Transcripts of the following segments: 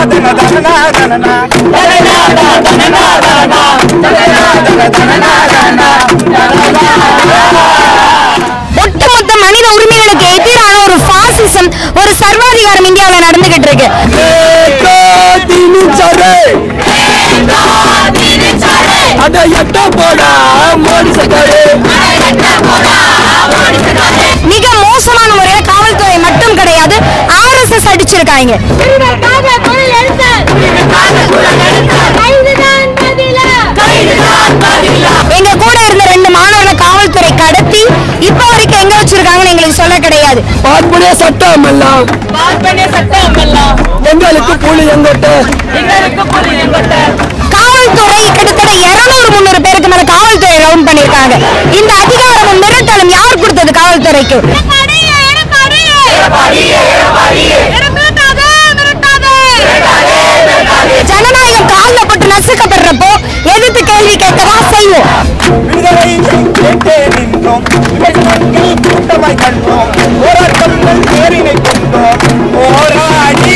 ஒட்டுமொத்த மனித உரிமைகளுக்கு எதிரான ஒரு பாசிசம் ஒரு சர்வாதிகாரம் இந்தியாவில் நடந்துகிட்டு இருக்கு அட எட்ட போடா மோடி சர்க்காரு மிக மோசமான முறையில் காவல்துறை மட்டும் கிடையாது ஆர்எஸ்எஸ் அடிச்சிருக்காங்க எங்க கூட இருந்த ரெண்டு மாணவர்களை காவல்துறை கடத்தி இப்ப வரைக்கும் எங்க வச்சிருக்காங்கன்னு எங்களுக்கு சொல்ல கிடையாது பார்ப்பனே சட்டம் எல்லாம் எங்களுக்கு புலி எங்கட்ட காவல்துறை கிட்டத்தட்ட 200 முந்நூறு பேருக்கு மேல காவல்துறை ரவுண்ட் பண்ணிருக்காங்க இந்த அதிகாரமும் மிரட்டலும் யார் கொடுத்தது காவல்துறைக்கு ஜனநாயகம் காலில் போட்டு நசுக்கப்படுறப்போ எதிர்த்து கேள்வி கேட்கதான் செய்வோம் விடுதலை கேட்டே நின்றோம் விமர்சனங்கள் கூட்டமாய் கண்டோம் போராட்டங்கள் பேரினை கொண்டோம் போராடி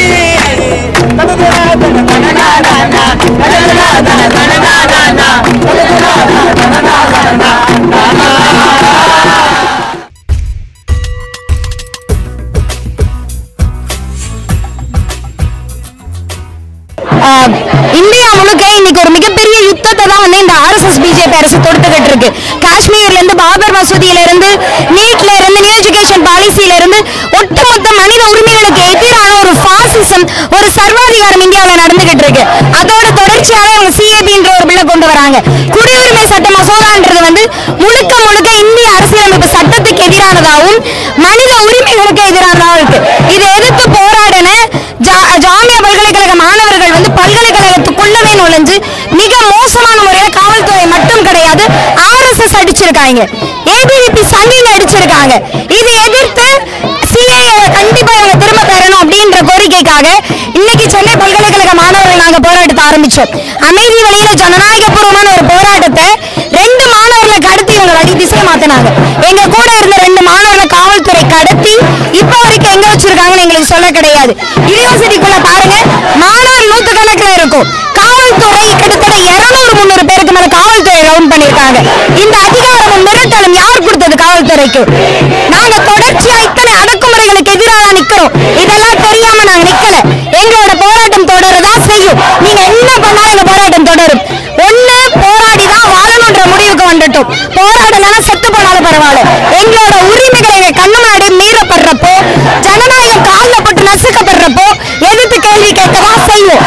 ஆஹ், இந்தியா முழுக்க இன்னைக்கு ஒரு மிகப்பெரிய யுத்தத்தை தான் வந்து இந்த ஆர்எஸ்எஸ் பிஜேபி அரசு தொடுத்துக்கிட்டு இருக்கு காஷ்மீர்ல இருந்து பாபர் மசூதியில இருந்து நீட்ல இருந்து நியூ எஜுகேஷன் பாலிசியில இருந்து ஒட்டுமொத்த மனித உரிமைகளுக்கு எதிரான ஒரு பாசிசம் ஒரு சர்வாதிகாரம் இந்தியாவில் நடந்துகிட்டு இருக்கு அதோட தொடர்ச்சியாக அவங்க சிஏபின்ற ஒரு பிள்ளை கொண்டு வராங்க குடியுரிமை சட்ட மசோதான்றது வந்து முழுக்க முழுக்க இந்திய அரசியலமைப்பு சட்டத்துக்கு எதிரானதாகவும் மனித உரிமைகளுக்கு எதிரானதாகவும் இருக்கு இதை எதிர்த்து போராடின ஜா- ஜாமியா பல்கலைக்கழக மாணவர்கள் வந்து பல்கலைக்கழகத்துக்குள்ளவே நுழைஞ்சு மிக மோசமான முறையில் காவல்துறை மட்டும் கிடையாது ஆர்எஸ்எஸ் அடிச்சிருக்காங்க ஏபிவிபி சங்கிங்க அடிச்சிருக்காங்க இதை எதிர்த்து சிஏஏ கண்டிப்பா இவங்க திரும்ப பெறணும் அப்படின்ற கோரிக்கைக்காக இன்னைக்கு சென்னை பல்கலைக்கழக மாணவர்கள் நாங்க போராட்டத்தை ஆரம்பிச்சோம் அமைதி வழியில ஜனநாயகபூர்வமான ஒரு போராட்டத்தை ரெண்டு மாணவர்களை கடத்தி இவங்க வழி திசையை மாத்தினாங்க எங்க கூட இருந்த ரெண்டு மாணவர்களை காவல்துறை கடத்தி இப்ப வரைக்கும் எங்க வச்சிருக்காங்கன்னு எங்களுக்கு சொல்ல கிடையாது யூனிவர்சிட்டிக்குள்ள பாருங்க மாணவர் நூத்துக்கணக்கில் இருக்கும் காவல்துறை கிட்டத்தட்ட 200 முந்நூறு பேருக்கு மேல காவல்துறை ரவுண்ட் பண்ணிருக்காங்க இந்த அதிகாரமும் மிரட்டலும் யார் கொடுத்தது காவல்துறைக்கு நாங்க தொடர்ச்சியா இத்தனை அடக்குமுறைகளுக்கு எதிராக நிக்கிறோம் இதெல்லாம் தெரியாம நாங்க நிக்கல எங்களோட போராட்டம் தொடரதான் செய்யும் நீங்க என்ன பண்ணாலும் எங்க போராட்டம் தொடரும் ஒண்ணு போராடி தான் வாழணுன்ற முடிவுக்கு வந்துட்டோம் போராடலன்னா செத்து போனாலும் பரவாயில்ல எங்களோட உரிமைகள் எங்க கண்ணு முன்னாடி மீறப்படுறப்போ ஜனநாயகம் காலில் போட்டு நசுக்கப்படுறப்போ எதிர்த்து கேள்வி கேட்கதான் செய்வோம்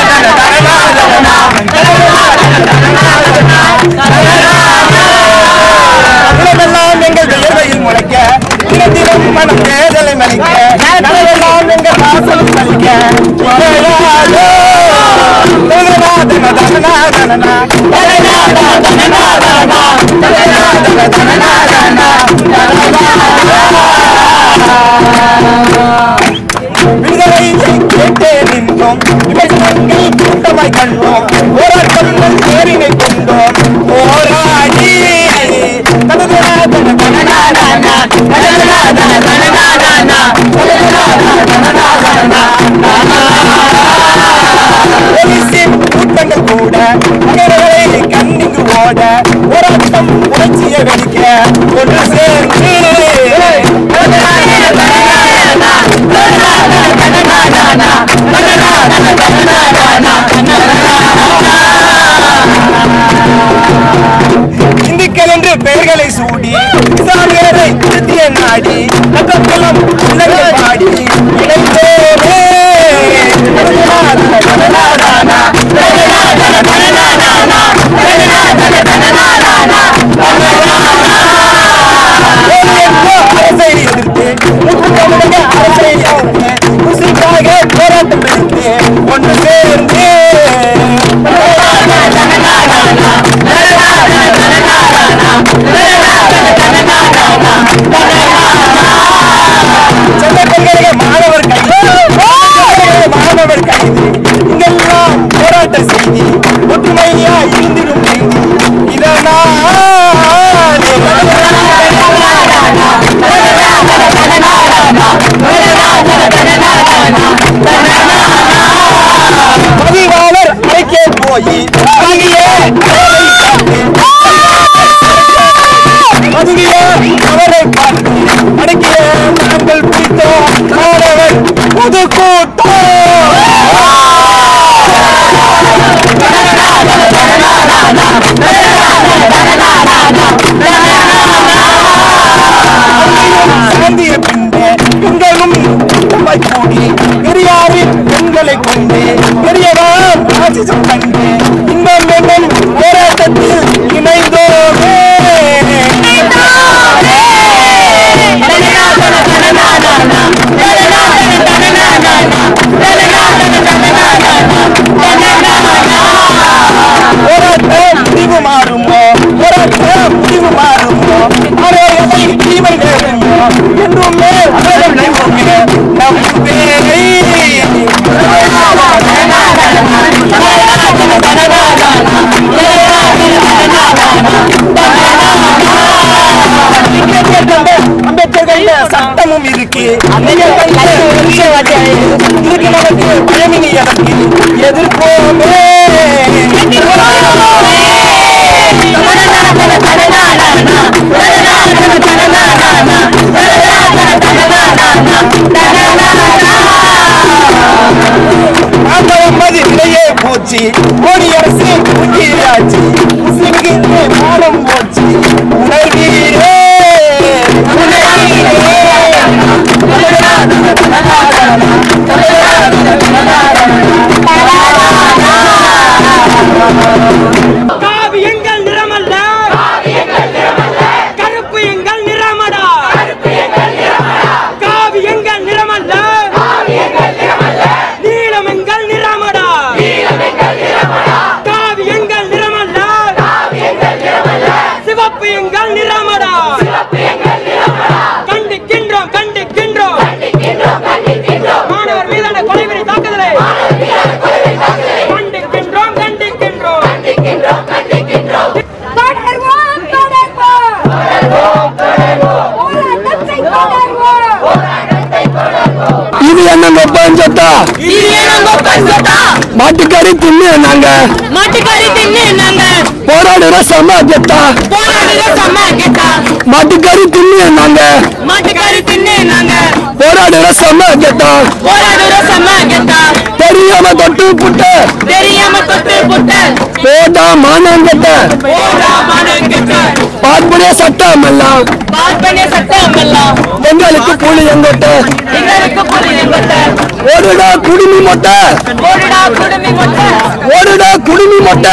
உலகெல்லாம் எங்கள் வியர்வையில் முளைக்க தினத்திலும் மனம் தேர்தலை மலிக்க நலவெல்லாம் எங்கள் வாசல் சலிக்க விளையாடோ. தனனா, தனனா, தனனா, தனனா, தனனா, தனனா, தனனா, தனனா, தனனா, விடுதலையை கேட்டே நின்றோம் விமர்சனங்கள் கூட்டமாய் கண்டோம் போராட்டங்கள் பேரினை கொண்டோம் போராடி தனதனா, தன, தனனா, தனனா, தனதனா, தன, தனனா, தனனா, தனதனா, தன, தனனா, தனனா. போலீசின் கூட்டங்கள் கூட நகரங்களை கண்ணிங்கு ஓட போராட்டம் உணர்ச்சிய வெடிக்க ஒன்று சேர்ந்து இந்துக்கள் என்று பெயர்களை சூடி இஸ்லாமியரை திருத்திய நாடி கட்டத்தலம் உள்ளங்கள் பாடி இணைந்தோமே அரசை எதிர்த்து முற்றுமுழுக அரசை எதிர்த்து முஸ்லிம்காக போராட்டம் எடுத்து ஒன்று சேர்ந்து சென்னை பல்கலைக்கழக மாணவர் கைது பல்கலைக்கழக மாணவர் கைது இங்கெல்லாம் போராட்ட செய்தி ஒற்றுமையா இருந்திடும் செய்தி இதனால் போய் வங்கியே பதுங்கிய அவரை பார்த்து அடக்கிய நாங்கள் பிடித்தோம் மாணவர் பொது சிறந்திய பின்பு எங்களும் குடும்பமாய் கூடி பெரியாரின் பெண்களை கொண்டு பெரியவர் ஆசிசம் கண்டு இன்பம் என்னும் போராட்டத்தில் இணைந்தோமே போராட்ட முடிவு மாறுமோ போராட்ட முடிவு மாறுமோ அரையதை தீமை நேருமோ என்றுமே அறம் நம்புமே நம்புவேனை அம்பேத்கர் கண்ட சட்டமும் இருக்கு அன்னையர் கண்ட இருக்கு நமக்கு பயமினி எனக்கு எதிர்ப்போமே ஆண்டவன் மதி நிலையே போச்சு மோடி அரசு முங்கியாச்சு முஸ்லிம்க்கு மானம் போச்சு உணர்வீரே காவி எங்கள் நிறமல்ல கருப்பு எங்கள் நிறமடா காவி எங்கள் நிறமல்ல நீலம் எங்கள் நிறமடா காவி எங்கள் நிறமல்ல சிவப்பு எங்கள் நிறமடா கண்டிக்கின்றோம் கண்டிக்கின்றோம் மாணவர் மீதான கொலைவெறி தாக்குதலை கண்டிக்கின்றோம் கண்டிக்கின்றோம் தொடர்வோம் தொடர்வோம் போராட்டத்தை தொடர்வோம் இது என்ன கொப்பான்னு சொத்தா மாட்டுக்கறி தின்னு நாங்க மாட்டுக்கறி தின்னு நாங்க போராடுற சமாஜத்தா போராடுற சமாஜத்தா மாட்டுக்கறி தின்னு நாங்க மாட்டுக்கறி தின்னு நாங்க போராடுற சமாஜத்தா போராடுற சமாஜத்தா தெரியாம தொட்டு புட்ட தெரியாம தொட்டு புட்ட போடா மானங்கட்ட போடா மானங்கிட்ட பார்ப்பனே சட்டம் எல்லாம் பார்ப்பனே சட்டம் எல்லாம் எங்களுக்கு கூலி எங்கட்ட எங்களுக்கு புரியப்பட்ட ஓடுடா குடுமி மொட்டை போடுடா குடுமி மொட்டை ஓடுடா குடுமி மொட்டை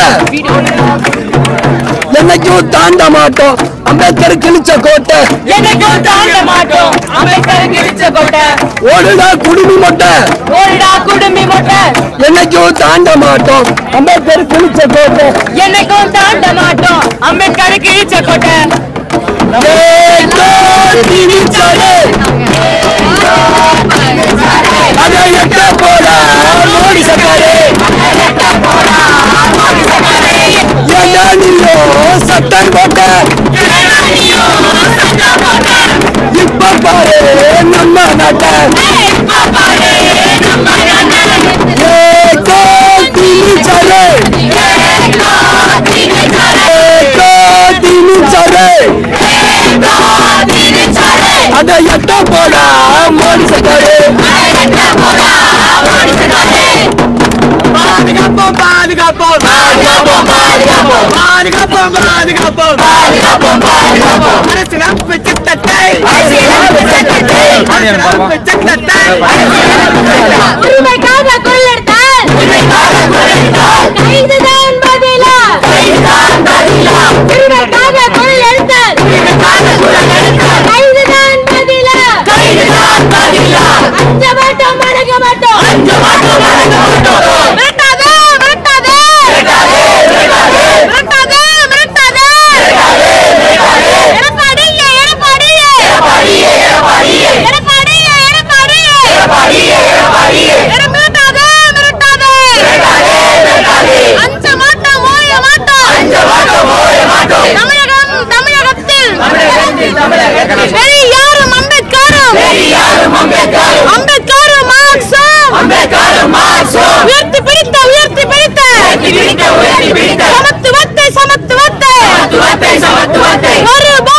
என்னைக்கும் தாண்ட மாட்டோம் அம்பேத்கர் கிழிச்ச கோட்டை எனக்கும் தாண்ட மாட்டோம் அம்பேத்கர் கிழிச்ச கொட்டை ஓடுடா குடுமி மொட்டை போடுடா குடுமி மொட்டை என்னைக்கும் தாண்ட மாட்டோம் அம்பேத்கர் கிழிச்ச கோட்டை என்னைக்கும் தாண்ட மாட்டோம் அம்பேத்கர் கிழிச்ச கொட்டை ஏகோ திணிச்சாலே அதை எட்ட போடா மோடி சர்க்காரே ஏண்டா நீயோ சட்டம் போட்ட இப்ப பாரு நம்ம நாட்டை ஏகோ திணிச்சாலே ஏகோ திணிச்சாலே அதை எட்ட போடா மோடி சர்க்காரே பாதுகாப்போம் பாதுகாப்போம் பாதுகாப்போம் பாதுகாப்போம் பாதுகாப்போம் பாதுகாப்போம் பாதுகாப்போம் பாதுகாப்போம் அரசியலமைப்பு சட்டத்தை அரசியலமைப்பு சட்டத்தை அரசியலமைப்பு சட்டத்தை உரிமைக்காக கொள்ளெடுத்தால் கைதுதான் பதிலா உரிமைக்காக கொள்ளெடுத்தால் கைதுதான் பதிலா அஞ்ச மாட்டோம் அடங்க மாட்டோம் மிரட்டாதே மிரட்டாதே மிரட்டாதே மிரட்டாதே எடப்பாடியே எடப்பாடியே எடப்பாடியே எடப்பாடியே வருவோம்